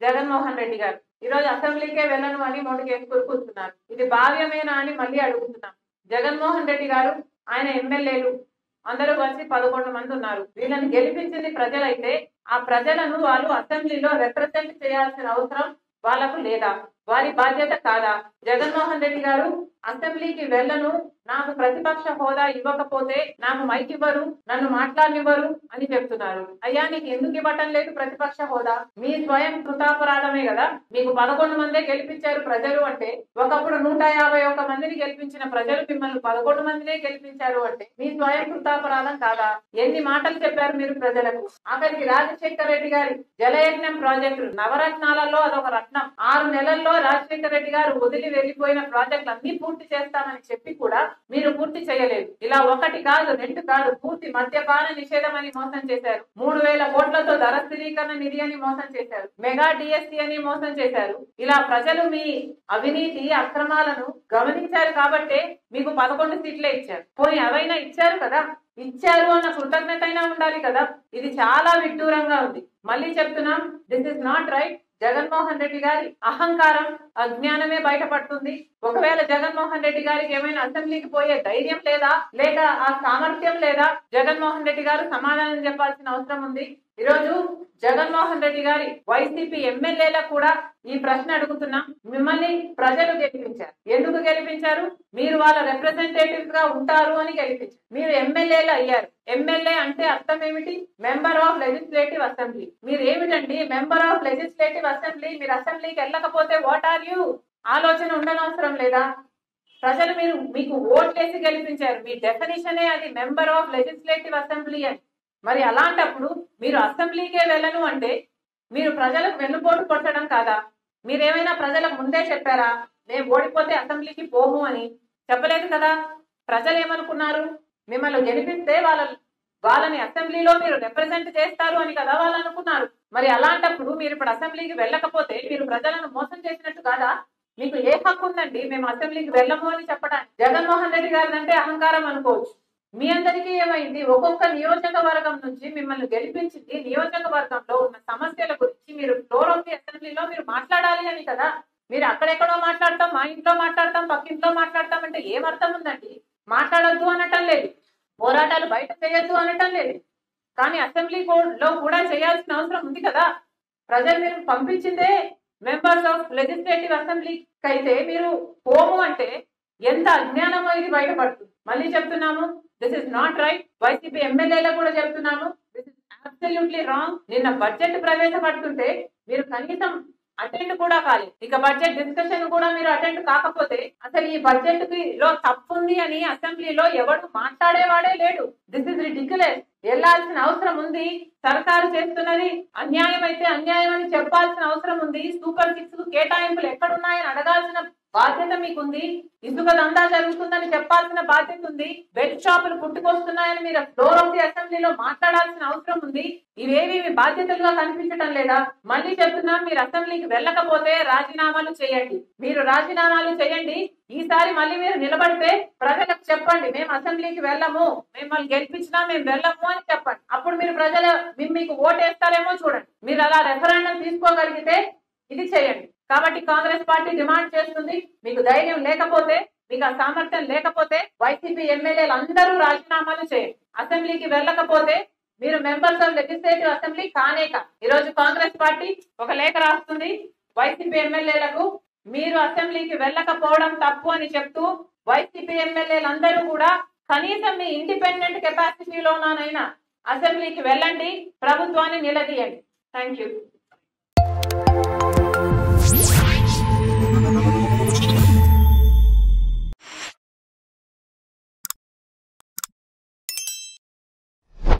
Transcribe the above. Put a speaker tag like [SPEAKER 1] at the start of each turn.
[SPEAKER 1] జగన్మోహన్ రెడ్డి గారు ఈ రోజు అసెంబ్లీకే వెళ్ళను అని మొండికేసుకొని కూర్చున్నారు ఇది భావ్యమేనా అని మళ్ళీ అడుగుతున్నాం జగన్మోహన్ రెడ్డి గారు ఆయన ఎమ్మెల్యేలు అందరూ కలిసి పదకొండు మంది ఉన్నారు వీళ్ళని గెలిపించింది ప్రజలైతే ఆ ప్రజలను వాళ్ళు అసెంబ్లీలో రిప్రజెంట్ చేయాల్సిన అవసరం వాళ్ళకు లేదా వారి బాధ్యత కాదా జగన్మోహన్ రెడ్డి గారు అసెంబ్లీకి వెళ్ళను నాకు ప్రతిపక్ష హోదా ఇవ్వకపోతే నాకు మైక్ ఇవ్వరు నన్ను మాట్లాడనివ్వరు అని చెప్తున్నారు అయ్యా నీకు ఎందుకు ఇవ్వటం లేదు ప్రతిపక్ష హోదా మీ స్వయం కృతాపరాధమే కదా మీకు పదకొండు మందే గెలిపించారు ప్రజలు అంటే ఒకప్పుడు నూట యాభై ఒక్క మందిని గెలిపించిన ప్రజలు మిమ్మల్ని పదకొండు మందినే గెలిపించారు అంటే మీ స్వయం కృతాపరాధం కాదా ఎన్ని మాటలు చెప్పారు మీరు ప్రజలకు ఆఖరికి రాజశేఖర రెడ్డి గారి జలయజ్ఞం ప్రాజెక్టు నవరత్నాలలో అదొక రత్నం ఆరు నెలల్లో రాజశేఖర రెడ్డి గారు వదిలి వెళ్లిపోయిన ప్రాజెక్టులు అన్ని పూర్తి చేస్తామని చెప్పి కూడా మీరు పూర్తి చేయలేదు ఇలా ఒకటి కాదు రెండు కాదు పూర్తి మద్యపాన నిషేధం అని మోసం చేశారు మూడు వేల కోట్లతో ధర స్థిరీకరణ నిధి అని మోసం చేశారు మెగా డిఎస్సి అని మోసం చేశారు ఇలా ప్రజలు మీ అవినీతి అక్రమాలను గమనించారు కాబట్టే మీకు పదకొండు సీట్లే ఇచ్చారు పోనీ అవైనా ఇచ్చారు కదా ఇచ్చారు అన్న కృతజ్ఞత అయినా ఉండాలి కదా ఇది చాలా విడ్డూరంగా ఉంది మళ్ళీ చెప్తున్నాం this is not right Jaganmohan Reddy గారి అహంకారం అజ్ఞానమే బయటపడుతుంది ఒకవేళ జగన్మోహన్ రెడ్డి గారికి ఏమైనా అసెంబ్లీకి పోయే ధైర్యం లేదా లేక ఆ సామర్థ్యం లేదా జగన్మోహన్ రెడ్డి గారు సమాధానం చెప్పాల్సిన అవసరం ఉంది ఈరోజు జగన్మోహన్ రెడ్డి గారి వైసీపీ ఎమ్మెల్యేలకు కూడా ఈ ప్రశ్న అడుగుతున్నాం మిమ్మల్ని ప్రజలు గెలిపించారు ఎందుకు గెలిపించారు మీరు వాళ్ళ రిప్రజెంటేటివ్స్ గా ఉంటారు అని గెలిపించారు మీరు ఎమ్మెల్యేలు అయ్యారు ఎమ్మెల్యే అంటే అర్థం ఏమిటి మెంబర్ ఆఫ్ లెజిస్లేటివ్ అసెంబ్లీ మీరు ఏమిటండి మెంబర్ ఆఫ్ లెజిస్లేటివ్ అసెంబ్లీ మీరు అసెంబ్లీకి వెళ్ళకపోతే వాట్ ఆర్ యూ ఆలోచన ఉండనవసరం లేదా ప్రజలు మీరు మీకు ఓట్లేసి గెలిపించారు మీ డెఫినేషనే అది మెంబర్ ఆఫ్ లెజిస్లేటివ్ అసెంబ్లీ అని మరి అలాంటప్పుడు మీరు అసెంబ్లీకే వెళ్ళను అంటే మీరు ప్రజలకు వెన్నుపోటు కొట్టడం కాదా మీరేమైనా ప్రజలకు ముందే చెప్పారా మేము ఓడిపోతే అసెంబ్లీకి పోము అని చెప్పలేదు కదా ప్రజలు ఏమనుకున్నారు మిమ్మల్ని గెలిపిస్తే వాళ్ళ వాళ్ళని అసెంబ్లీలో మీరు రిప్రజెంట్ చేస్తారు అని కదా వాళ్ళు అనుకున్నారు మరి అలాంటప్పుడు మీరు ఇప్పుడు అసెంబ్లీకి వెళ్ళకపోతే మీరు ప్రజలను మోసం చేసినట్టు కాదా మీకు ఏ హక్కు ఉందండి మేము అసెంబ్లీకి వెళ్ళము అని చెప్పడానికి జగన్మోహన్ రెడ్డి గారి అంటే అహంకారం అనుకోవచ్చు మీ అందరికీ ఏమైంది ఒక్కొక్క నియోజకవర్గం నుంచి మిమ్మల్ని గెలిపించింది నియోజకవర్గంలో ఉన్న సమస్యల గురించి మీరు ఫ్లోర్ ఆఫ్ ది అసెంబ్లీలో మీరు మాట్లాడాలి అని కదా మీరు అక్కడెక్కడో మాట్లాడతాం మా ఇంట్లో మాట్లాడతాం పక్కింట్లో మాట్లాడతాం అంటే ఏం అర్థం ఉందండి మాట్లాడొద్దు అనటం లేదు పోరాటాలు బయట చేయొద్దు అనటం లేదు కానీ అసెంబ్లీ లో కూడా చేయాల్సిన అవసరం ఉంది కదా ప్రజలు మీరు పంపించిందే మెంబర్స్ ఆఫ్ లెజిస్లేటివ్ అసెంబ్లీకి అయితే మీరు పోము అంటే ఎంత అజ్ఞానమో ఇది బయటపడుతుంది మళ్ళీ చెప్తున్నాము this is not right YCP ఎమ్మెల్యేలకు కూడా చెప్తున్నాము దిస్ ఇస్ అబ్సల్యూట్లీ రాంగ్ నిన్న బడ్జెట్ ప్రవేశపెడుతుంటే మీరు కనీసం అటెండ్ కూడా కాలేదు ఇక బడ్జెట్ డిస్కషన్ కూడా మీరు అటెండ్ కాకపోతే అసలు ఈ బడ్జెట్ కి లో తప్పు ఉంది అని అసెంబ్లీలో ఎవడు మాట్లాడేవాడే లేడు దిస్ ఇస్ రిడిక్యులస్ వెళ్లాల్సిన అవసరం ఉంది సర్కారు చేస్తున్నది అన్యాయం అయితే అన్యాయం అని చెప్పాల్సిన అవసరం ఉంది సూపర్ సిక్స్ కు కేటాయింపులు ఎక్కడున్నాయని అడగాల్సిన బాధ్యత మీకుంది ఇసుక దందా జరుగుతుందని చెప్పాల్సిన బాధ్యత ఉంది బెడ్ షాపులు పుట్టుకొస్తున్నాయని మీరు ఫ్లోర్ ఆఫ్ ది అసెంబ్లీలో మాట్లాడాల్సిన అవసరం ఉంది ఇవేవి మీ బాధ్యతలుగా కనిపించడం లేదా మళ్ళీ చెప్తున్నాం మీరు అసెంబ్లీకి వెళ్ళకపోతే రాజీనామాలు చేయండి మీరు రాజీనామాలు చేయండి ఈసారి మళ్ళీ మీరు నిలబడితే ప్రజలకు చెప్పండి మేము అసెంబ్లీకి వెళ్ళము మిమ్మల్ని గెలిపించినా మేము వెళ్ళము అని చెప్పండి అప్పుడు మీరు ప్రజల మీ- మీకు ఓటేస్తారేమో చూడండి మీరు అలా రెఫరెండం తీసుకోగలిగితే ఇది చేయండి కాబట్టి కాంగ్రెస్ పార్టీ డిమాండ్ చేస్తుంది మీకు ధైర్యం లేకపోతే మీకు ఆ సామర్థ్యం లేకపోతే వైసీపీ ఎమ్మెల్యేలు అందరూ రాజీనామాలు చేయండి అసెంబ్లీకి వెళ్ళకపోతే మీరు మెంబర్స్ ఆఫ్ లెజిస్లేటివ్ అసెంబ్లీ కానే కా ఈ రోజు కాంగ్రెస్ పార్టీ ఒక లేఖ రాస్తుంది వైసీపీ ఎమ్మెల్యేలకు మీరు అసెంబ్లీకి వెళ్ళకపోవడం తప్పు అని చెప్తూ వైసీపీ ఎమ్మెల్యేలు అందరూ కూడా కనీసం మీ ఇండిపెండెంట్ కెపాసిటీలోనైనా అసెంబ్లీకి వెళ్ళండి ప్రభుత్వాన్ని నిలదీయండి థ్యాంక్ యూ